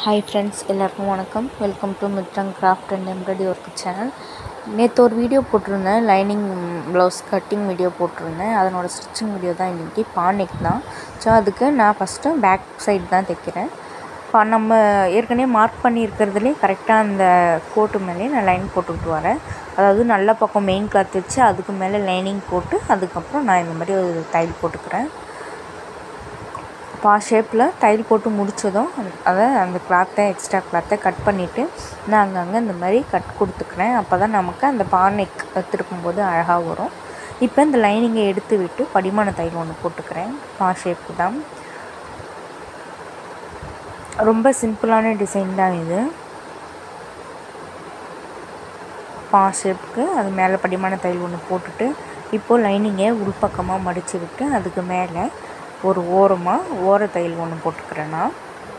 hi friends எல்லாருக்கும் வணக்கம் welcome to மித்ரங் craft and embroidery work channel நேற்று ஒரு வீடியோ போட்டிருந்தேன் லைனிங் ப்ளவுஸ் கட்டிங் வீடியோ போட்டிருந்தேன் அதனோட ஸ்டிச்சிங் வீடியோ தான் இன்றைக்கி பானிக் தான் ஸோ அதுக்கு நான் ஃபஸ்ட்டு பேக் சைடு தான் தைக்கிறேன் இப்போ நம்ம ஏற்கனவே மார்க் பண்ணியிருக்கிறதுலே கரெக்டாக அந்த கோட்டு மேலேயே நான் லைன் போட்டுக்கிட்டு வரேன் அதாவது நல்ல பக்கம் மெயின் கிளாத் வச்சு அதுக்கு மேலே லைனிங் போட்டு அதுக்கப்புறம் நான் இந்த மாதிரி ஒரு தையல் போட்டுக்கிறேன் பா ஷேப்பில் தையல் போட்டு முடித்ததும் அதை அந்த கிளாத்தை எக்ஸ்ட்ரா கிளாத்தை கட் பண்ணிவிட்டு நான் அங்கங்கே இந்த மாதிரி கட் கொடுத்துக்கிறேன் அப்போ தான் நமக்கு அந்த பானைக் திருப்பும்போது அழகாக வரும் இப்போ இந்த லைனிங்கை எடுத்து விட்டு படிமான தையல் ஒன்று போட்டுக்கிறேன் பா ஷேப்பு தான் ரொம்ப சிம்பிளான டிசைன் தான் இது பா ஷேப்புக்கு அது மேலே படிமான தையல் ஒன்று போட்டுட்டு இப்போது லைனிங்கை உள்பக்கமாக மடித்து விட்டு அதுக்கு மேலே ஒரு ஓரமாக ஓர தையல் ஒன்று போட்டுக்கிறேன் நான்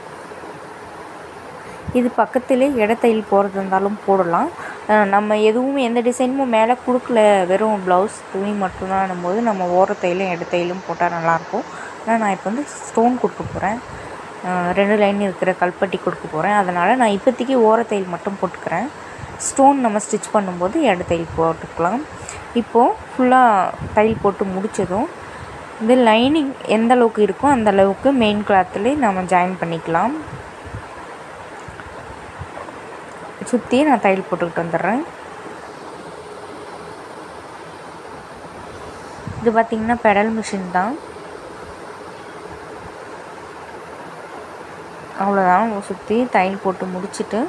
இது பக்கத்திலே இடத்தையல் போகிறது இருந்தாலும் போடலாம் நம்ம எதுவும் எந்த டிசைனும் மேலே கொடுக்கல வெறும் ப்ளவுஸ் துணி மட்டும்தான் போது நம்ம ஓரத்தையிலும் இடத்தையிலும் போட்டால் நல்லாயிருக்கும் ஆனால் நான் இப்போ வந்து ஸ்டோன் கொடுக்க போகிறேன் ரெண்டு லைன் இருக்கிற கல்பட்டி கொடுக்க போகிறேன் அதனால் நான் இப்போதைக்கு ஓரத்தையில் மட்டும் போட்டுக்கிறேன் ஸ்டோன் நம்ம ஸ்டிச் பண்ணும்போது இடத்தையில் போட்டுக்கலாம் இப்போது ஃபுல்லாக தையல் போட்டு முடித்ததும் இந்த லைனிங் எந்த அளவுக்கு இருக்கோ அந்த அளவுக்கு மெயின் கிளாத்துலேயே நம்ம ஜாயின் பண்ணிக்கலாம் சுற்றி நான் தையல் போட்டுக்கிட்டு வந்துடுறேன் இது பார்த்திங்கன்னா பெடல் மிஷின் தான் அவ்வளோதான் சுற்றி தையல் போட்டு முடிச்சுட்டு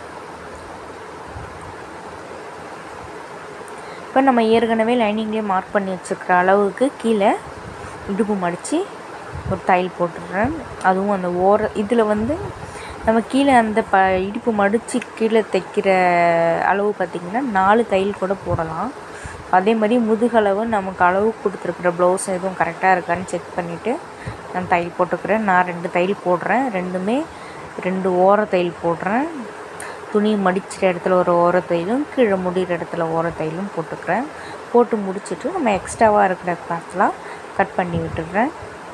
இப்போ நம்ம ஏற்கனவே லைனிங்லேயே மார்க் பண்ணி வச்சுருக்கிற அளவுக்கு கீழே இடுப்பு மடித்து ஒரு தையல் போட்டுடுறேன் அதுவும் அந்த ஓர இதில் வந்து நம்ம கீழே அந்த ப இடுப்பு மடித்து கீழே தைக்கிற அளவு பார்த்திங்கன்னா நாலு தையல் கூட போடலாம் அதே மாதிரி முதுகளவு நமக்கு அளவு கொடுத்துருக்குற ப்ளவுஸ் எதுவும் கரெக்டாக இருக்கான்னு செக் பண்ணிவிட்டு நான் தையல் போட்டுக்கிறேன் நான் ரெண்டு தையல் போடுறேன் ரெண்டுமே ரெண்டு ஓர தையல் போடுறேன் துணி மடிச்சிற இடத்துல ஒரு ஓர தையலும் கீழே முடிகிற இடத்துல ஓர தையலும் போட்டுக்கிறேன் போட்டு முடிச்சுட்டு நம்ம எக்ஸ்ட்ராவாக இருக்கிற கிளாத்லாம் கட் பண்ணி விட்டுடுறேன்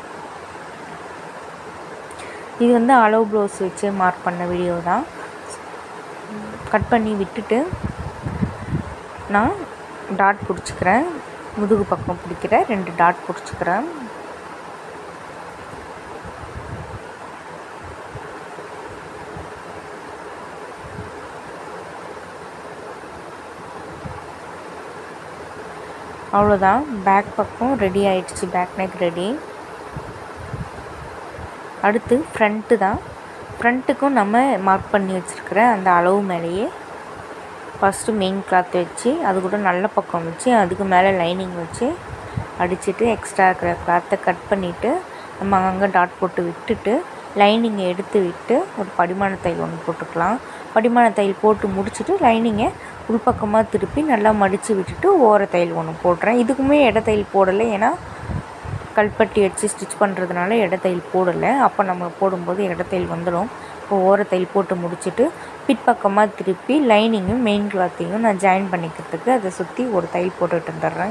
இது வந்து அளவு ப்ளவுஸ் வச்சு மார்க் பண்ண வீடியோ தான் கட் பண்ணி விட்டுட்டு நான் டாட் பிடிச்சிக்கிறேன் முதுகு பக்கம் பிடிக்கிற ரெண்டு டாட் பிடிச்சிக்கிறேன் அவ்வளோதான் பேக் பக்கம் ரெடி ஆயிடுச்சு பேக் நெக் ரெடி அடுத்து ஃப்ரண்ட்டு தான் ஃப்ரண்ட்டுக்கும் நம்ம மார்க் பண்ணி வச்சுருக்கிற அந்த அளவு மேலேயே ஃபஸ்ட்டு மெயின் கிளாத் வச்சு அது கூட நல்ல பக்கம் வச்சு அதுக்கு மேலே லைனிங் வச்சு அடிச்சுட்டு எக்ஸ்ட்ரா இருக்கிற கிளாத்தை கட் பண்ணிவிட்டு நம்ம அங்கங்கே டாட் போட்டு விட்டுட்டு லைனிங்கை எடுத்து விட்டு ஒரு படிமான தையல் ஒன்று போட்டுக்கலாம் படிமான தையல் போட்டு முடிச்சுட்டு லைனிங்கை உள்பக்கமாக திருப்பி நல்லா மடித்து விட்டுட்டு ஓர தையல் ஒன்று போடுறேன் இதுக்குமே இட தையல் போடலை ஏன்னா கல்பட்டி வச்சு ஸ்டிச் பண்ணுறதுனால இடத்தையில் போடலை அப்போ நம்ம போடும்போது இடத்தையில் வந்துடும் இப்போ ஓரத்தையில் போட்டு முடிச்சுட்டு பிற்பக்கமாக திருப்பி லைனிங்கும் மெயின் கிளாத்தையும் நான் ஜாயின் பண்ணிக்கிறதுக்கு அதை சுற்றி ஒரு தையல் போட்டுட்டு வந்துடுறேன்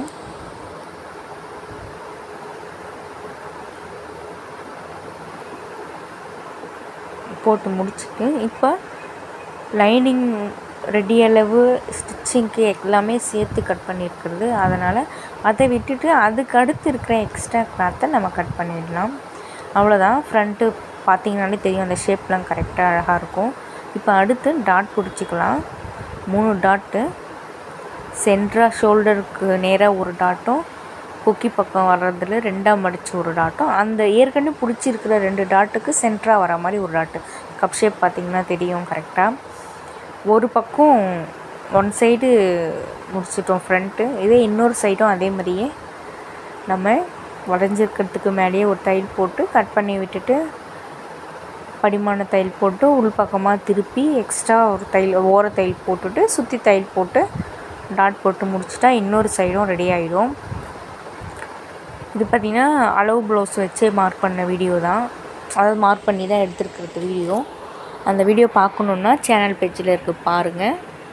போட்டு முடிச்சுட்டு இப்போ லைனிங் ரெடி அளவு ஸ்டிச்சிங்க்கு எல்லாமே சேர்த்து கட் பண்ணியிருக்கிறது அதனால் அதை விட்டுட்டு அதுக்கு அடுத்து இருக்கிற எக்ஸ்ட்ரா கிளாத்தை நம்ம கட் பண்ணிடலாம் அவ்வளோதான் ஃப்ரண்ட்டு பார்த்திங்கனாலே தெரியும் அந்த ஷேப்லாம் கரெக்டாக அழகாக இருக்கும் இப்போ அடுத்து டாட் பிடிச்சிக்கலாம் மூணு டாட்டு சென்ட்ராக ஷோல்டருக்கு நேராக ஒரு டாட்டும் கொக்கி பக்கம் வர்றதுல ரெண்டாக மடித்து ஒரு டாட்டும் அந்த ஏற்கனவே பிடிச்சிருக்கிற ரெண்டு டாட்டுக்கு சென்ட்ராக வர மாதிரி ஒரு டாட்டு கப் ஷேப் பார்த்திங்கன்னா தெரியும் கரெக்டாக ஒரு பக்கம் ஒன் சைடு முடிச்சிட்டோம் ஃப்ரண்ட்டு இதே இன்னொரு சைடும் அதே மாதிரியே நம்ம வளைஞ்சிருக்கிறதுக்கு மேலேயே ஒரு தையல் போட்டு கட் பண்ணி விட்டுட்டு படிமான தையல் போட்டு உள்பக்கமாக திருப்பி எக்ஸ்ட்ரா ஒரு தையல் ஓர தையல் போட்டுட்டு சுற்றி தையல் போட்டு டாட் போட்டு முடிச்சிட்டா இன்னொரு சைடும் ரெடி ஆகிடும் இது பார்த்திங்கன்னா அளவு ப்ளவுஸ் வச்சே மார்க் பண்ண வீடியோ தான் அதாவது மார்க் பண்ணி தான் எடுத்துருக்கிறது வீடியோ அந்த வீடியோ பார்க்கணுன்னா சேனல் பேஜில் இருக்கு பாருங்கள்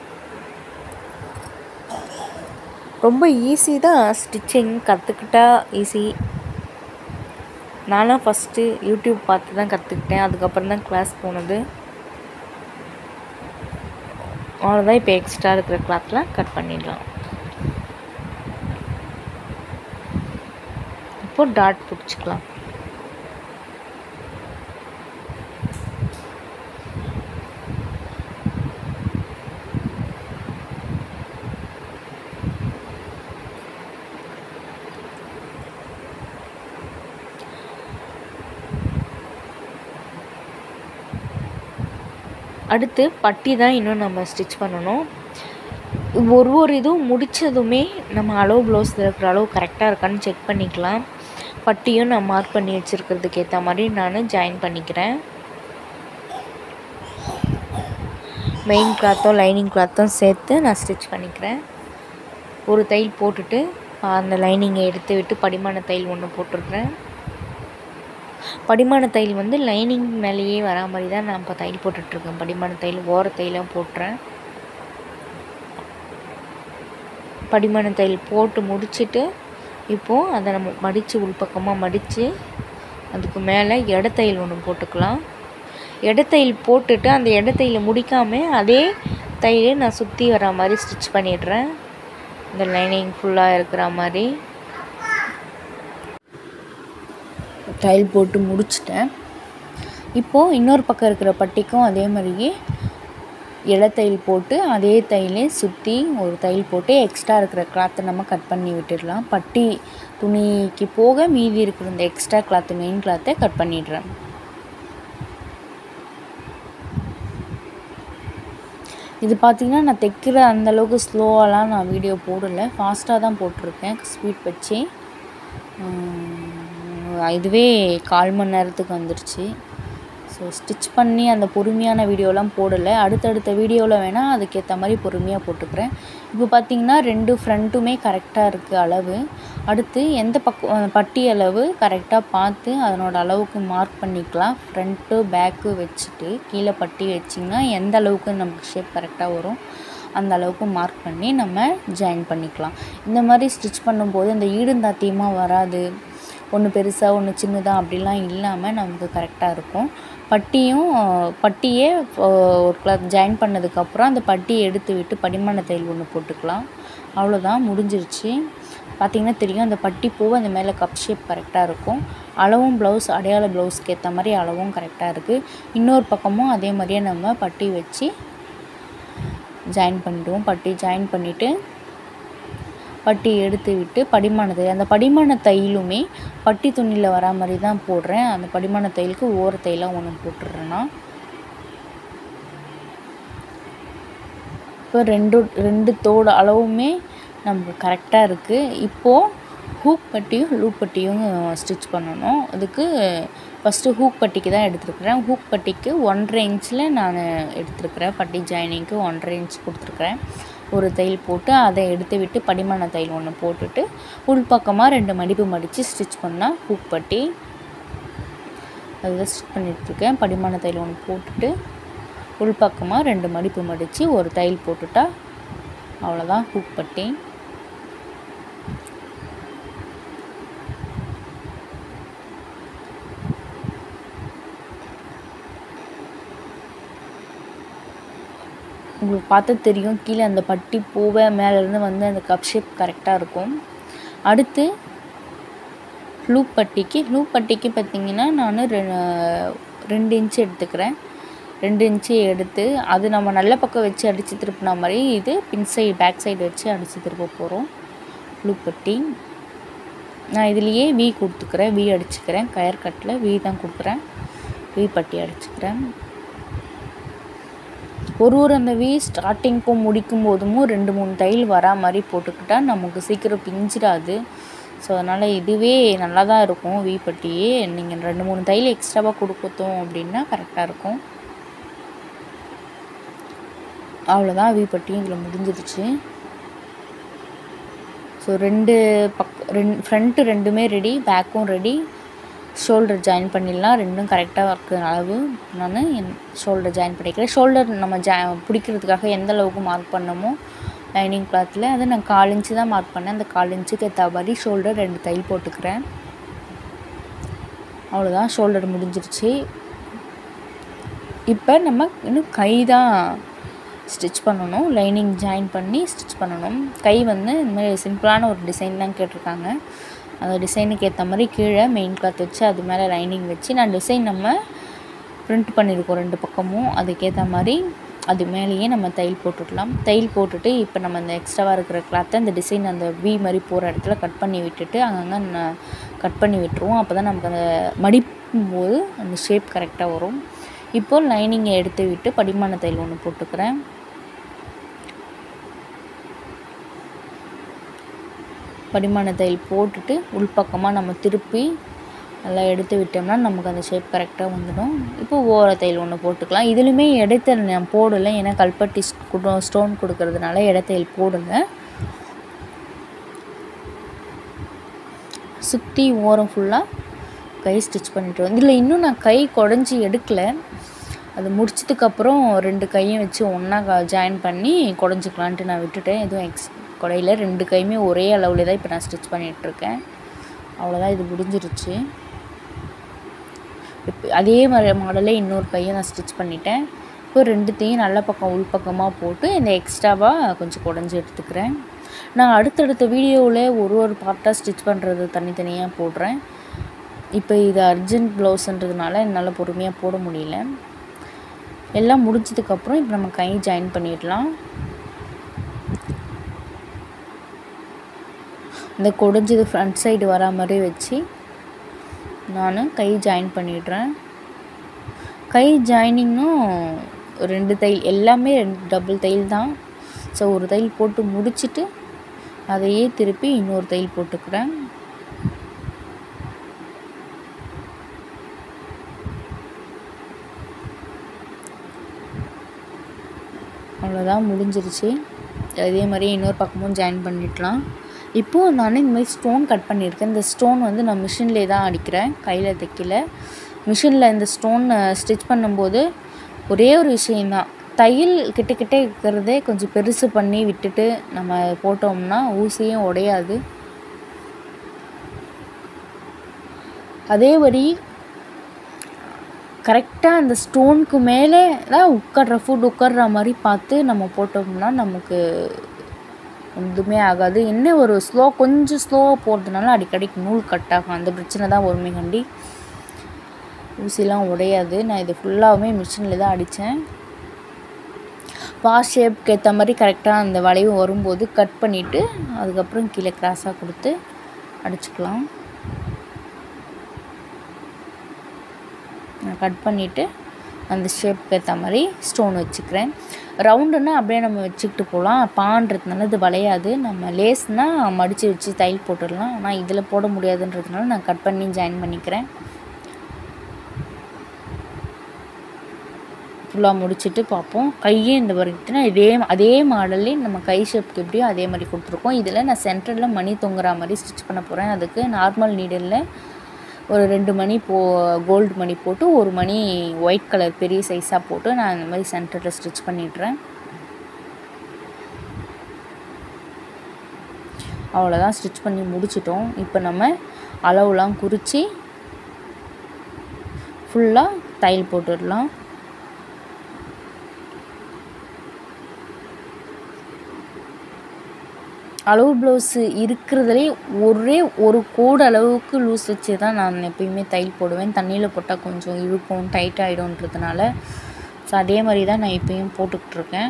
ரொம்ப ஈஸி தான் ஸ்டிச்சிங் கற்றுக்கிட்டா ஈஸி நானும் ஃபஸ்ட்டு யூடியூப் பார்த்து தான் கற்றுக்கிட்டேன் அதுக்கப்புறம் தான் கிளாஸ் போனது அவ்வளோதான் இப்போ எக்ஸ்ட்ரா இருக்கிற கிளாத்லாம் கட் பண்ணிடலாம் இப்போ டாட் பிடிச்சிக்கலாம் அடுத்து பட்டி தான் இன்னும் நம்ம ஸ்டிச் பண்ணணும் ஒரு ஒரு இதுவும் முடித்ததுமே நம்ம அளவு ப்ளவுஸில் இருக்கிற அளவு கரெக்டாக இருக்கான்னு செக் பண்ணிக்கலாம் பட்டியும் நான் மார்க் பண்ணி வச்சுருக்கிறதுக்கு ஏற்ற மாதிரி நான் ஜாயின் பண்ணிக்கிறேன் மெயின் கிளாத்தும் லைனிங் கிளாத்தும் சேர்த்து நான் ஸ்டிச் பண்ணிக்கிறேன் ஒரு தையல் போட்டுட்டு அந்த லைனிங்கை எடுத்து விட்டு படிமான தையல் ஒன்று போட்டுருக்குறேன் படிமான தையல் வந்து லைனிங் மேலேயே வரா மாதிரி தான் நான் இப்போ தையல் போட்டுட்ருக்கேன் படிமான தையல் ஓர தையலாம் போட்டுறேன் படிமான தையல் போட்டு முடிச்சுட்டு இப்போது அதை நம்ம மடித்து உள்பக்கமாக மடித்து அதுக்கு மேலே இடத்தையல் ஒன்று போட்டுக்கலாம் இடத்தையல் போட்டுட்டு அந்த இடத்தையில முடிக்காமல் அதே தையல் நான் சுற்றி வர மாதிரி ஸ்டிச் பண்ணிடுறேன் இந்த லைனிங் ஃபுல்லாக இருக்கிற மாதிரி தையல் போட்டு முடிச்சிட்டேன் இப்போது இன்னொரு பக்கம் இருக்கிற பட்டிக்கும் அதே மாதிரியே இலத்தையல் போட்டு அதே தையலே சுற்றி ஒரு தையல் போட்டு எக்ஸ்ட்ரா இருக்கிற கிளாத்தை நம்ம கட் பண்ணி விட்டுடலாம் பட்டி துணிக்கு போக மீதி இருக்கிற இந்த எக்ஸ்ட்ரா கிளாத்து மெயின் கிளாத்தை கட் பண்ணிடுறேன் இது பார்த்திங்கன்னா நான் தைக்கிற அந்தளவுக்கு ஸ்லோவாலாம் நான் வீடியோ போடலை ஃபாஸ்ட்டாக தான் போட்டிருக்கேன் ஸ்பீட் வச்சு இதுவே கால் மணி நேரத்துக்கு வந்துடுச்சு ஸோ ஸ்டிச் பண்ணி அந்த பொறுமையான வீடியோலாம் போடலை அடுத்தடுத்த வீடியோவில் வேணால் அதுக்கேற்ற மாதிரி பொறுமையாக போட்டுக்கிறேன் இப்போ பார்த்திங்கன்னா ரெண்டு ஃப்ரண்ட்டுமே கரெக்டாக இருக்குது அளவு அடுத்து எந்த பக்கம் பட்டி அளவு கரெக்டாக பார்த்து அதனோட அளவுக்கு மார்க் பண்ணிக்கலாம் ஃப்ரண்ட்டு பேக்கு வச்சுட்டு கீழே பட்டி வச்சிங்கன்னா எந்த அளவுக்கு நமக்கு ஷேப் கரெக்டாக வரும் அந்த அளவுக்கு மார்க் பண்ணி நம்ம ஜாயின் பண்ணிக்கலாம் இந்த மாதிரி ஸ்டிச் பண்ணும்போது இந்த ஈடுந்தாத்தியமாக வராது ஒன்று பெருசாக ஒன்று சின்னதாக அப்படிலாம் இல்லாமல் நமக்கு கரெக்டாக இருக்கும் பட்டியும் பட்டியே ஒரு கிளாத் ஜாயின் பண்ணதுக்கப்புறம் அந்த பட்டியை எடுத்து விட்டு படிமான தையல் ஒன்று போட்டுக்கலாம் அவ்வளோதான் முடிஞ்சிருச்சு பார்த்திங்கன்னா தெரியும் அந்த பட்டி பூவை அந்த மேலே கப் ஷேப் கரெக்டாக இருக்கும் அளவும் ப்ளவுஸ் அடையாள ப்ளவுஸ்க்கு ஏற்ற மாதிரி அளவும் கரெக்டாக இருக்குது இன்னொரு பக்கமும் அதே மாதிரியே நம்ம பட்டி வச்சு ஜாயின் பண்ணிடுவோம் பட்டி ஜாயின் பண்ணிவிட்டு பட்டி எடுத்து விட்டு படிமான தையல் அந்த படிமான தையலுமே பட்டி துணியில் வரா மாதிரி தான் போடுறேன் அந்த படிமான தையலுக்கு ஓர தையலாக ஒன்று போட்டுடுறேன்னா இப்போ ரெண்டு ரெண்டு தோடு அளவுமே நமக்கு கரெக்டாக இருக்குது இப்போது ஹூக் பட்டியும் லூப் பட்டியும் ஸ்டிச் பண்ணணும் அதுக்கு ஃபஸ்ட்டு ஹூக் பட்டிக்கு தான் எடுத்துருக்குறேன் ஹூக் பட்டிக்கு ஒன்றரை இன்ச்சில் நான் எடுத்துருக்குறேன் பட்டி ஜாயினிங்க்கு ஒன்றரை இன்ச் கொடுத்துருக்குறேன் ஒரு தையல் போட்டு அதை எடுத்து விட்டு படிமான தையல் ஒன்று போட்டுட்டு உள்பக்கமாக ரெண்டு மடிப்பு மடித்து ஸ்டிச் பண்ணால் ஹூக் பட்டி அதுதான் ஸ்டிச் பண்ணிகிட்ருக்கேன் படிமான தையல் ஒன்று போட்டுட்டு உள்பக்கமாக ரெண்டு மடிப்பு மடித்து ஒரு தையல் போட்டுட்டா அவ்வளோதான் ஹூக் பட்டி உங்களுக்கு பார்த்தா தெரியும் கீழே அந்த பட்டி பூவை மேலேருந்து வந்து அந்த கப் ஷேப் கரெக்டாக இருக்கும் அடுத்து லூப் பட்டிக்கு லூப் பட்டிக்கு பார்த்திங்கன்னா நான் ரெண்டு இன்ச்சு எடுத்துக்கிறேன் ரெண்டு இன்ச்சு எடுத்து அது நம்ம நல்ல பக்கம் வச்சு அடித்து திருப்பின மாதிரி இது பின் சைடு பேக் சைடு வச்சு அடித்து திருப்ப போகிறோம் லூப் பட்டி நான் இதுலேயே வி கொடுத்துக்கிறேன் வி அடிச்சுக்கிறேன் கயர் கட்டில் வி தான் கொடுக்குறேன் வி பட்டி அடிச்சுக்கிறேன் ஒரு ஒரு அந்த வி ஸ்டார்டிங்க்கும் முடிக்கும் போதும் ரெண்டு மூணு தையல் வரா மாதிரி போட்டுக்கிட்டால் நமக்கு சீக்கிரம் பிஞ்சிடாது ஸோ அதனால் இதுவே நல்லா தான் இருக்கும் வி பட்டியே நீங்கள் ரெண்டு மூணு தையல் எக்ஸ்ட்ராவாக கொடுக்கத்தோம் அப்படின்னா கரெக்டாக இருக்கும் அவ்வளோதான் வி பட்டியும் இதில் முடிஞ்சிருச்சு ஸோ ரெண்டு பக் ரெண்டு ஃப்ரண்ட்டு ரெண்டுமே ரெடி பேக்கும் ரெடி ஷோல்டர் ஜாயின் பண்ணிடலாம் ரெண்டும் கரெக்டாக இருக்கிற அளவு நான் என் ஷோல்டர் ஜாயின் பண்ணிக்கிறேன் ஷோல்டர் நம்ம ஜா பிடிக்கிறதுக்காக எந்த அளவுக்கு மார்க் பண்ணமோ லைனிங் கிளாத்தில் அதை நான் கால் இன்ச்சு தான் மார்க் பண்ணேன் அந்த கால் இன்ச்சுக்கு ஏற்ற மாதிரி ஷோல்டர் ரெண்டு தையல் போட்டுக்கிறேன் அவ்வளோதான் ஷோல்டர் முடிஞ்சிருச்சு இப்போ நம்ம இன்னும் கை தான் ஸ்டிச் பண்ணணும் லைனிங் ஜாயின் பண்ணி ஸ்டிச் பண்ணணும் கை வந்து இந்த மாதிரி சிம்பிளான ஒரு டிசைன் தான் கேட்டிருக்காங்க அந்த டிசைனுக்கு ஏற்ற மாதிரி கீழே மெயின் கிளாத் வச்சு அது மேலே லைனிங் வச்சு நான் டிசைன் நம்ம பிரிண்ட் பண்ணியிருக்கோம் ரெண்டு பக்கமும் அதுக்கேற்ற மாதிரி அது மேலேயே நம்ம தையல் போட்டுடலாம் தையல் போட்டுட்டு இப்போ நம்ம அந்த எக்ஸ்ட்ராவாக இருக்கிற கிளாத்தை அந்த டிசைன் அந்த வி மாதிரி போகிற இடத்துல கட் பண்ணி விட்டுட்டு அங்கங்கே கட் பண்ணி விட்டுருவோம் அப்போ தான் நமக்கு அந்த மடிக்கும் போது அந்த ஷேப் கரெக்டாக வரும் இப்போது லைனிங்கை எடுத்து விட்டு படிமான தையல் ஒன்று போட்டுக்கிறேன் படிமான தையல் போட்டுட்டு உள்பக்கமாக நம்ம திருப்பி நல்லா எடுத்து விட்டோம்னா நமக்கு அந்த ஷேப் கரெக்டாக வந்துடும் இப்போ ஓர தையல் ஒன்று போட்டுக்கலாம் இதுலேயுமே இடைத்தல் நான் போடலை ஏன்னா கல்பட்டி ஸ்டோன் கொடுக்கறதுனால இடைத்தையல் போடலை சுற்றி ஓரம் ஃபுல்லாக கை ஸ்டிச் பண்ணிட்டு வந்து இதில் இன்னும் நான் கை குடஞ்சி எடுக்கலை அது முடிச்சதுக்கப்புறம் ரெண்டு கையும் வச்சு ஒன்றா ஜாயின் பண்ணி குடஞ்சிக்கலான்ட்டு நான் விட்டுட்டேன் எதுவும் எக்ஸ் குடையில ரெண்டு கையுமே ஒரே அளவில் தான் இப்போ நான் ஸ்டிச் பண்ணிகிட்ருக்கேன் அவ்வளோதான் இது முடிஞ்சிருச்சு இப்போ அதே மாதிரி மாடலே இன்னொரு கையை நான் ஸ்டிச் பண்ணிட்டேன் இப்போ ரெண்டுத்தையும் நல்ல பக்கம் உள் பக்கமாக போட்டு இந்த எக்ஸ்ட்ராவாக கொஞ்சம் குடஞ்சி எடுத்துக்கிறேன் நான் அடுத்தடுத்த வீடியோவில் ஒரு ஒரு பார்ட்டாக ஸ்டிச் பண்ணுறது தனித்தனியாக போடுறேன் இப்போ இது அர்ஜென்ட் ப்ளவுஸ்ன்றதுனால என்னால் பொறுமையாக போட முடியல எல்லாம் முடிஞ்சதுக்கப்புறம் இப்போ நம்ம கை ஜாயின் பண்ணிடலாம் இந்த கொடைஞ்சது ஃப்ரண்ட் சைடு வரா மாதிரி வச்சு நான் கை ஜாயின் பண்ணிடுறேன் கை ஜாயினிங்கும் ரெண்டு தையல் எல்லாமே ரெண்டு டபுள் தையல் தான் ஸோ ஒரு தையல் போட்டு முடிச்சுட்டு அதையே திருப்பி இன்னொரு தையல் போட்டுக்கிறேன் அவ்வளோதான் முடிஞ்சிருச்சு அதே மாதிரி இன்னொரு பக்கமும் ஜாயின் பண்ணிடலாம் இப்போது நான் இந்த மாதிரி ஸ்டோன் கட் பண்ணியிருக்கேன் இந்த ஸ்டோன் வந்து நான் மிஷின்லேயே தான் அடிக்கிறேன் கையில் தைக்கல மிஷினில் இந்த ஸ்டோன் ஸ்டிச் பண்ணும்போது ஒரே ஒரு விஷயந்தான் தையல் கிட்ட கிட்ட இருக்கிறதே கொஞ்சம் பெருசு பண்ணி விட்டுட்டு நம்ம போட்டோம்னா ஊசியும் உடையாது அதே மாதிரி கரெக்டாக அந்த ஸ்டோனுக்கு மேலே தான் உட்கார்ற ஃபுட் உட்கார்ற மாதிரி பார்த்து நம்ம போட்டோம்னா நமக்கு எதுவுமே ஆகாது என்ன ஒரு ஸ்லோ கொஞ்சம் ஸ்லோவாக போடுறதுனால அடிக்கடிக்கு நூல் கட் ஆகும் அந்த பிரச்சனை தான் ஒருமை கண்டி ஊசிலாம் உடையாது நான் இது ஃபுல்லாகவுமே மிஷினில் தான் அடித்தேன் பா ஷேப்க்கு ஏற்ற மாதிரி கரெக்டாக அந்த வளைவு வரும்போது கட் பண்ணிவிட்டு அதுக்கப்புறம் கீழே கிராஸாக கொடுத்து அடிச்சுக்கலாம் நான் கட் பண்ணிவிட்டு அந்த ஷேப்க்கு ஏற்ற மாதிரி ஸ்டோன் வச்சுக்கிறேன் ரவுண்டுன்னா அப்படியே நம்ம வச்சுக்கிட்டு போகலாம் பான்றதுனால இது வளையாது நம்ம லேஸ்னால் மடித்து வச்சு தையல் போட்டுடலாம் ஆனால் இதில் போட முடியாதுன்றதுனால நான் கட் பண்ணி ஜாயின் பண்ணிக்கிறேன் ஃபுல்லாக முடிச்சுட்டு பார்ப்போம் கையே இந்த வரைக்கும்னா இதே அதே மாடல்லே நம்ம கை ஷேப்க்கு எப்படியோ அதே மாதிரி கொடுத்துருக்கோம் இதில் நான் சென்டரில் மணி தொங்குற மாதிரி ஸ்டிச் பண்ண போகிறேன் அதுக்கு நார்மல் நீடலில் ஒரு ரெண்டு மணி போ கோல்டு மணி போட்டு ஒரு மணி ஒயிட் கலர் பெரிய சைஸாக போட்டு நான் இந்த மாதிரி சென்டரில் ஸ்டிச் பண்ணிடுறேன் அவ்வளோதான் ஸ்டிச் பண்ணி முடிச்சிட்டோம் இப்போ நம்ம அளவுலாம் குறித்து ஃபுல்லாக தையல் போட்டுடலாம் அளவு ப்ளவுஸு இருக்கிறதுலே ஒரே ஒரு கோடு அளவுக்கு லூஸ் வச்சு தான் நான் எப்பயுமே தையல் போடுவேன் தண்ணியில் போட்டால் கொஞ்சம் இழுக்கும் டைட் ஆகிடும்ன்றதுனால ஸோ அதே மாதிரி தான் நான் இப்பயும் போட்டுக்கிட்டுருக்கேன்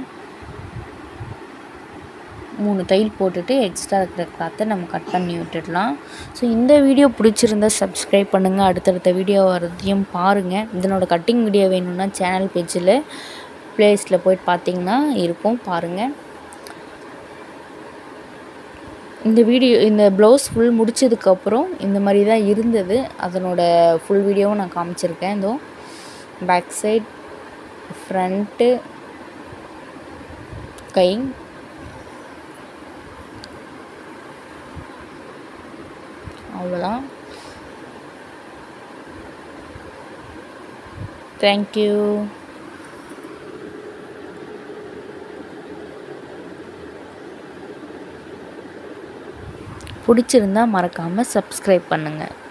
மூணு தையல் போட்டுட்டு எக்ஸ்ட்ரா இருக்கிற கிளாத்தை நம்ம கட் பண்ணி விட்டுடலாம் ஸோ இந்த வீடியோ பிடிச்சிருந்தா சப்ஸ்கிரைப் பண்ணுங்கள் அடுத்தடுத்த வீடியோ வரதையும் பாருங்கள் இதனோட கட்டிங் வீடியோ வேணும்னா சேனல் பேஜில் ப்ளேஸில் போய்ட்டு பார்த்தீங்கன்னா இருக்கும் பாருங்கள் இந்த வீடியோ இந்த ப்ளவுஸ் ஃபுல் முடிச்சதுக்கப்புறம் இந்த மாதிரி தான் இருந்தது அதனோட ஃபுல் வீடியோவும் நான் காமிச்சிருக்கேன் இதோ பேக் சைட் ஃப்ரண்ட்டு கை அவ்வளோதான் தேங்க்யூ பிடிச்சிருந்தா மறக்காமல் சப்ஸ்கிரைப் பண்ணுங்கள்